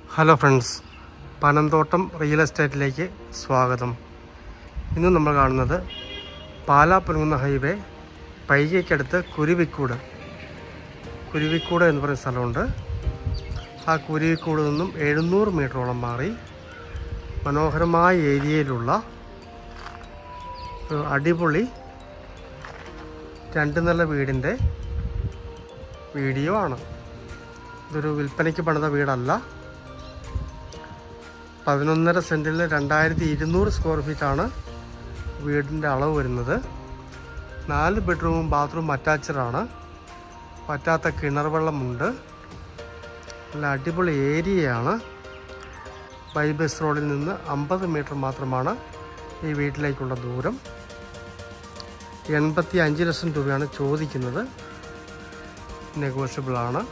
hello friends Panamthottam real എസ്റ്റേറ്റിലേക്ക് സ്വാഗതം ഇന്ന് നമ്മൾ കാണുന്നത് പാലാ പുലുങ്ങുന്ന ഹൈവേ പൈകയ്ക്കടുത്ത് കുരുവിക്കൂട് കുരുവിക്കൂട് എന്ന് പറയുന്ന സ്ഥലമുണ്ട് ആ കുരുവിക്കൂട് നിന്നും എഴുന്നൂറ് മീറ്ററോളം മാറി മനോഹരമായ ഏരിയയിലുള്ള ഒരു അടിപൊളി രണ്ട് നില വീടിൻ്റെ വീഡിയോ ആണ് ഇതൊരു വിൽപ്പനയ്ക്ക് പണിത വീടല്ല പതിനൊന്നര സെൻറ്റിൽ രണ്ടായിരത്തി ഇരുന്നൂറ് സ്ക്വയർ ഫീറ്റാണ് വീടിൻ്റെ അളവ് വരുന്നത് നാല് ബെഡ്റൂമും ബാത്റൂം അറ്റാച്ചഡാണ് പറ്റാത്ത കിണർ വെള്ളമുണ്ട് നല്ല അടിപൊളി ഏരിയയാണ് ബൈബസ് റോഡിൽ നിന്ന് അമ്പത് മീറ്റർ മാത്രമാണ് ഈ വീട്ടിലേക്കുള്ള ദൂരം എൺപത്തി അഞ്ച് ലക്ഷം രൂപയാണ് ചോദിക്കുന്നത് നെഗോഷ്യബിളാണ്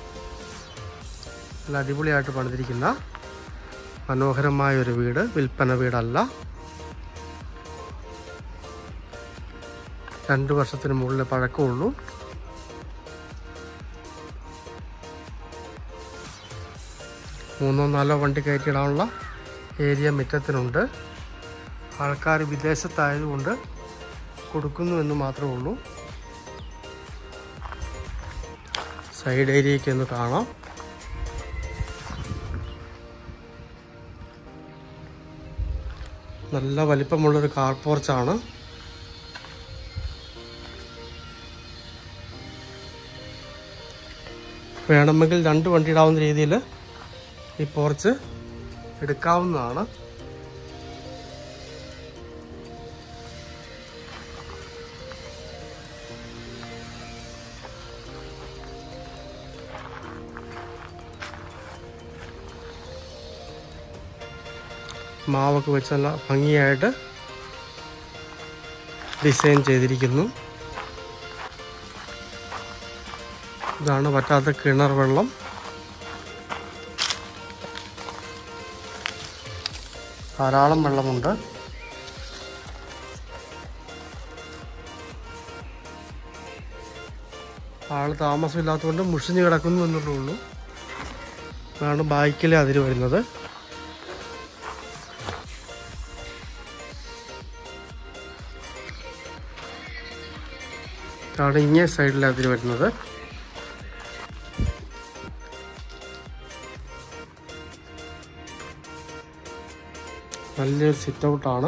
നല്ല അടിപൊളിയായിട്ട് പണിതിരിക്കുന്ന മനോഹരമായ ഒരു വീട് വിൽപ്പന വീടല്ല രണ്ട് വർഷത്തിന് മുകളിൽ പഴക്കമുള്ളൂ മൂന്നോ നാലോ വണ്ടി കയറ്റിയിടാനുള്ള ഏരിയ മുറ്റത്തിനുണ്ട് ആൾക്കാർ വിദേശത്തായതുകൊണ്ട് കൊടുക്കുന്നു എന്ന് മാത്രമേ ഉള്ളൂ സൈഡ് ഏരിയയ്ക്ക് ഒന്ന് കാണാം നല്ല വലിപ്പമുള്ളൊരു കാർ പോർച്ചാണ് വേണമെങ്കിൽ രണ്ട് വണ്ടി ഇടാവുന്ന രീതിയിൽ ഈ പോർച്ച് എടുക്കാവുന്നതാണ് മാവൊക്കെ വെച്ച് നല്ല ഭംഗിയായിട്ട് ഡിസൈൻ ചെയ്തിരിക്കുന്നു ഇതാണ് പറ്റാത്ത കിണർ വെള്ളം ധാരാളം വെള്ളമുണ്ട് ആൾ താമസമില്ലാത്തതുകൊണ്ട് മുഷിഞ്ഞ് കിടക്കുന്നു എന്നുള്ളേ ഉള്ളൂ അതാണ് ബാക്കിലെ അതിര് വരുന്നത് ഇതാണ് ഇങ്ങേ സൈഡിൽ അതിര് വരുന്നത് നല്ലൊരു സിറ്റ് ഔട്ടാണ്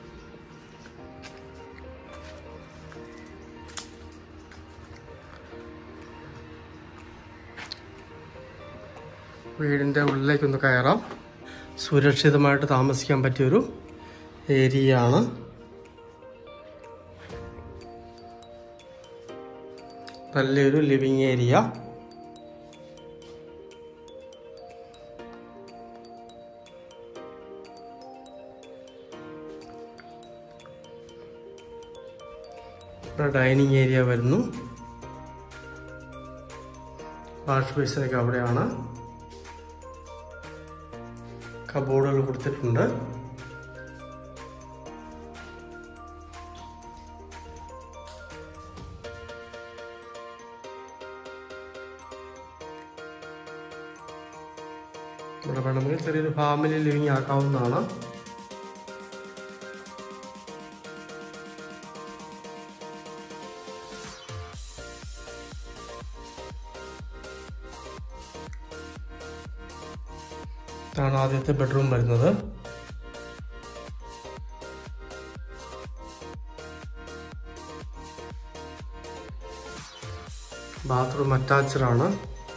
വീടിൻ്റെ ഉള്ളിലേക്കൊന്ന് കയറാം സുരക്ഷിതമായിട്ട് താമസിക്കാൻ പറ്റിയൊരു ഏരിയ ആണ് നല്ലൊരു ലിവിങ് ഏരിയ ഇവിടെ ഡൈനിങ് ഏരിയ വരുന്നു വാഷ് ബേസിനൊക്കെ അവിടെയാണ് കബോർഡുകൾ കൊടുത്തിട്ടുണ്ട് ഇവിടെ വേണമെങ്കിൽ ചെറിയൊരു ഫാമിലി ലിവിങ് ആക്കാവുന്നതാണ് ഇതാണ് ആദ്യത്തെ ബെഡ്റൂം വരുന്നത് ബാത്റൂം അറ്റാച്ച്ഡ് ആണ്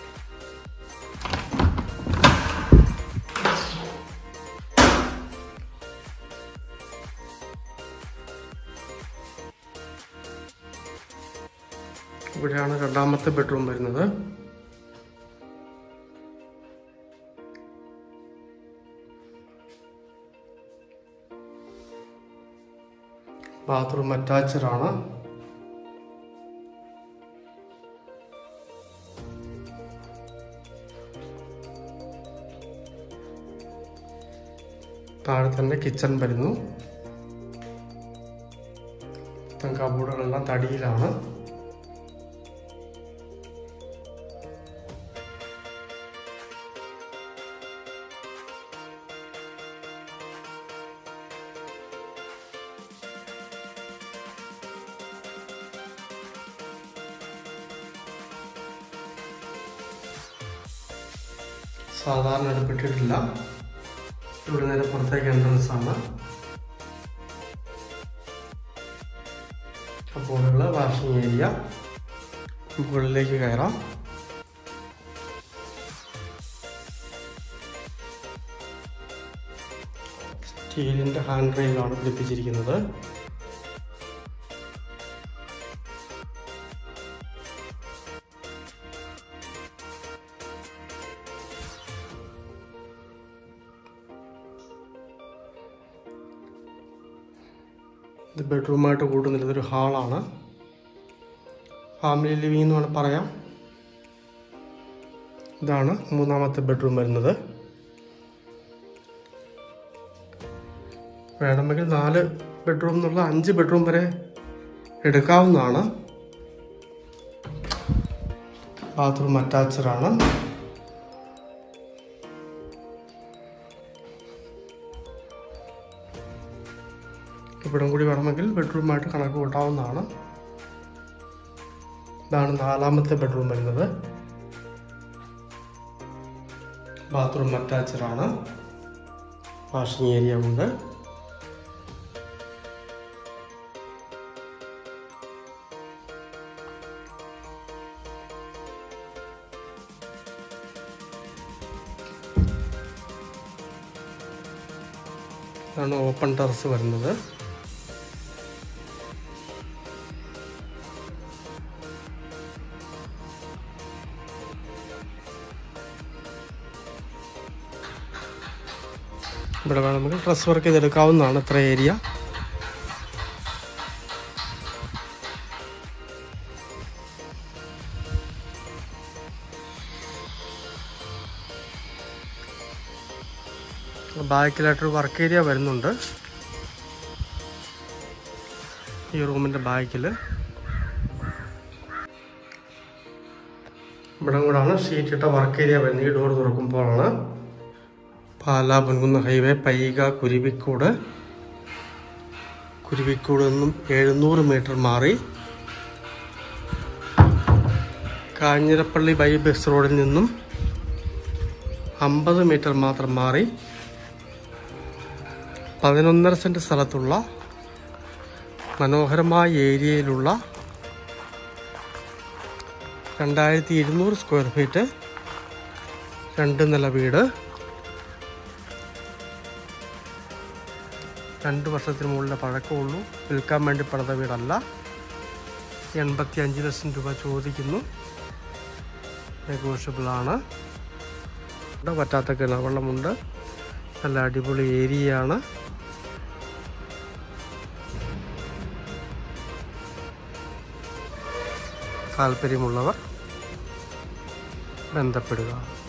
ഇവിടെയാണ് രണ്ടാമത്തെ ബെഡ്റൂം വരുന്നത് ബാത്റൂം അറ്റാച്ച്ഡ് ആണ് താഴെ തന്നെ കിച്ചൺ വരുന്നു കബോർഡുകളെല്ലാം തടിയിലാണ് സാധാരണ അടുപ്പിട്ടിട്ടില്ല ഇവിടെ നേരെ പുറത്തേക്ക് എൻട്രൻസ് ആണ് കപ്പോളുകൾ വാഷിംഗ് ഏരിയ മുകളിലേക്ക് കയറാം സ്റ്റീലിന്റെ ഹാൻഡ് റെയിലാണ് പിടിപ്പിച്ചിരിക്കുന്നത് ഇത് ബെഡ്റൂമായിട്ട് കൂടുന്നില്ല ഇതൊരു ഹാളാണ് ഫാമിലി ലിവിംഗ് എന്ന് വേണം പറയാം ഇതാണ് മൂന്നാമത്തെ ബെഡ്റൂം വരുന്നത് വേണമെങ്കിൽ നാല് ബെഡ്റൂം എന്നുള്ള അഞ്ച് ബെഡ്റൂം വരെ എടുക്കാവുന്നതാണ് ബാത്റൂം അറ്റാച്ച്ഡ് ആണ് ഇവിടം കൂടി വേണമെങ്കിൽ ബെഡ്റൂമായിട്ട് കണക്ക് കൂട്ടാവുന്നതാണ് ഇതാണ് നാലാമത്തെ ബെഡ്റൂം വരുന്നത് ബാത്റൂം അറ്റാച്ച്ഡ് ആണ് വാഷിംഗ് ഏരിയ ഉണ്ട് ഇതാണ് ഓപ്പൺ ടെറസ് വരുന്നത് ഇവിടെ വേണമെങ്കിൽ ഡ്രസ് വർക്ക് ചെയ്തെടുക്കാവുന്നതാണ് ഇത്ര ഏരിയ ബാക്കിലായിട്ടൊരു വർക്ക് ഏരിയ വരുന്നുണ്ട് ഈ റൂമിൻ്റെ ബാക്കിൽ ഇവിടെ കൂടാണ് ഷീറ്റ് ഇട്ട വർക്ക് ഏരിയ വരുന്നത് ഈ ഡോർ തുറക്കുമ്പോഴാണ് പാലാ പൊൻകുന്ന ഹൈവേ പൈക കുരുവിക്കൂട് കുരുവിക്കൂട് നിന്നും എഴുന്നൂറ് മീറ്റർ മാറി കാഞ്ഞിരപ്പള്ളി ബൈ ബസ് റോഡിൽ നിന്നും അമ്പത് മീറ്റർ മാത്രം മാറി പതിനൊന്നര സെൻറ്റ് സ്ഥലത്തുള്ള മനോഹരമായ ഏരിയയിലുള്ള രണ്ടായിരത്തി ഇരുന്നൂറ് സ്ക്വയർ ഫീറ്റ് രണ്ട് നില വീട് രണ്ട് വർഷത്തിന് മുകളിലെ പഴക്കമുള്ളൂ വിൽക്കാൻ വേണ്ടി പണിത വീടല്ല എൺപത്തി അഞ്ച് ലക്ഷം രൂപ ചോദിക്കുന്നു നെഗോഷ്യബിളാണ് ഇവിടെ പറ്റാത്ത കിണർവെള്ളമുണ്ട് നല്ല അടിപൊളി ഏരിയയാണ് താല്പര്യമുള്ളവർ ബന്ധപ്പെടുക